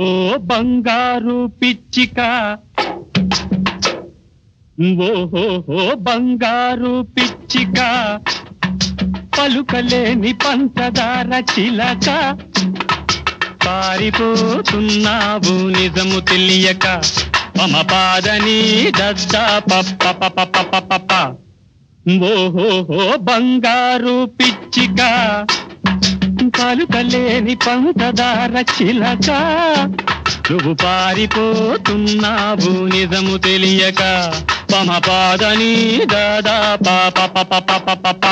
ఓ బంగారు పిచ్చిక ఓహో బంగారు పిచ్చిక పలుకలేని పంచదార చిలక పారిపోతున్నావు నిజము తెలియక మమ పాదని దద్దా పప్ప పప పప పప ఓహో బంగారు పిచ్చిక పలుకలేని పంచదార చిలక నువ్వు పారిపోతున్నావు నిజము తెలియక పమ పాదని దాదా పాప పప పప పప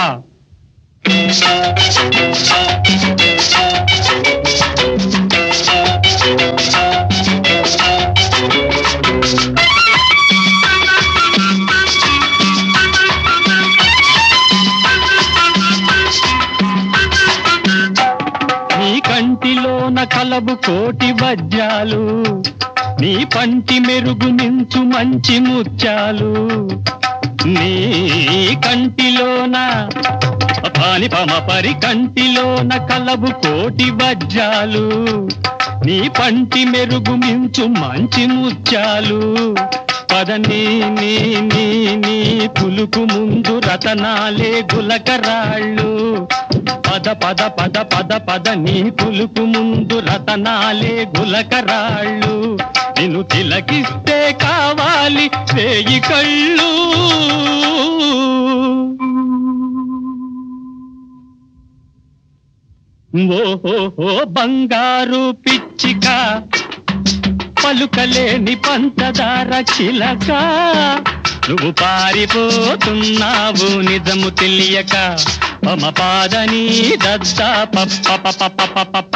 నీ కంటిలోన కలబు కోటి వజ్రాలు నీ పంటి మెరుగు నించు మంచి ముత్యాలు నీ కంటిలోన పాని పమ పరి కంటిలోన కలబు కోటి వజ్రాలు నీ పంటి మెరుగు మించు మంచి ముత్యాలు పద నీ నీ నీ నీ పులుకు ముందు రతనాలే గులకరాళ్ళు పద పద పద పద పద నీ పులుకు ముందు రతనాలే గులకరాళ్ళు నిన్ను తిలకిస్తే కావాలి వేయి కళ్ళు ఓహో బంగారు పిచ్చిక పలుకలేని పంచదార చిలక నువ్వు పారిపోతున్నావు నిజము తెలియక మమ పాదని దద్దా పప్ప పప పప పప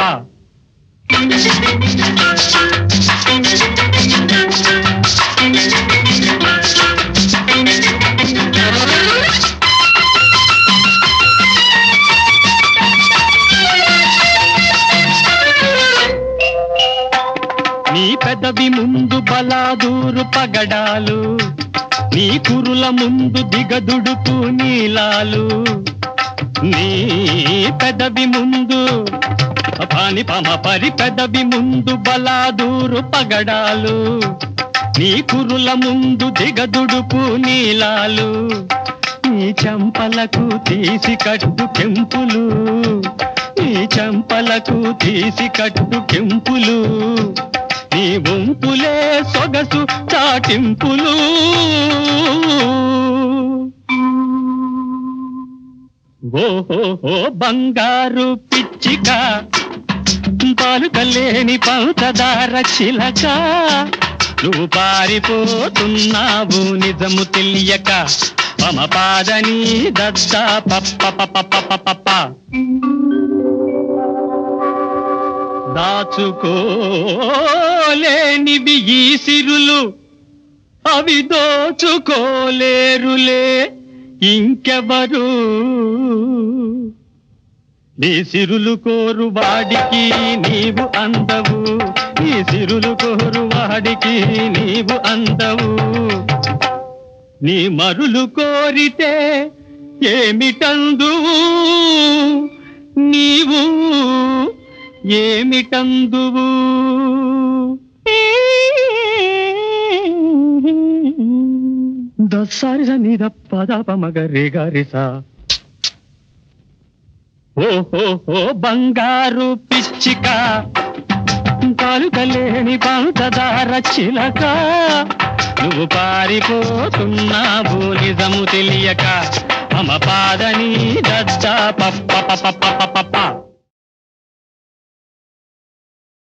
నీ పెదవి ముందు బలాదూరు పగడాలు నీ కురుల ముందు దిగదుడుపు నీలాలు నీ పెదవి ముందు పాని పమ పరి పెదవి ముందు బలాదూరు పగడాలు నీ కురుల ముందు దిగదుడుపు నీలాలు నీ చంపలకు తీసి కట్టు కెంపులు నీ చంపలకు తీసి కట్టు కెంపులు నీ వంపులే సొగసు చాటింపులు ఓహో బంగారు పిచ్చిక పాలుకలేని పంచదార చిలక నువ్వు పారిపోతున్నావు నిజము తెలియక మమ పాదని దద్దా పప్ప పప పప పప దాచుకోలేనివి ఈ సిరులు అవి దోచుకోలేరులే ఇంకెవరు నీ సిరులు కోరు వాడికి నీవు అందవు నీ సిరులు కోరు వాడికి నీవు అందవు నీ మరులు కోరితే ఏమిటందువు నీవు ఏమిటందువు దసారి నీద పద పమగ రే గారిసా ఓహో బంగారు పిచ్చిక పలుకలేని పంచదార చిలక నువ్వు పారిపోతున్నావు నిజము తెలియక మమ పాదని దద్దా పప్ప పప పప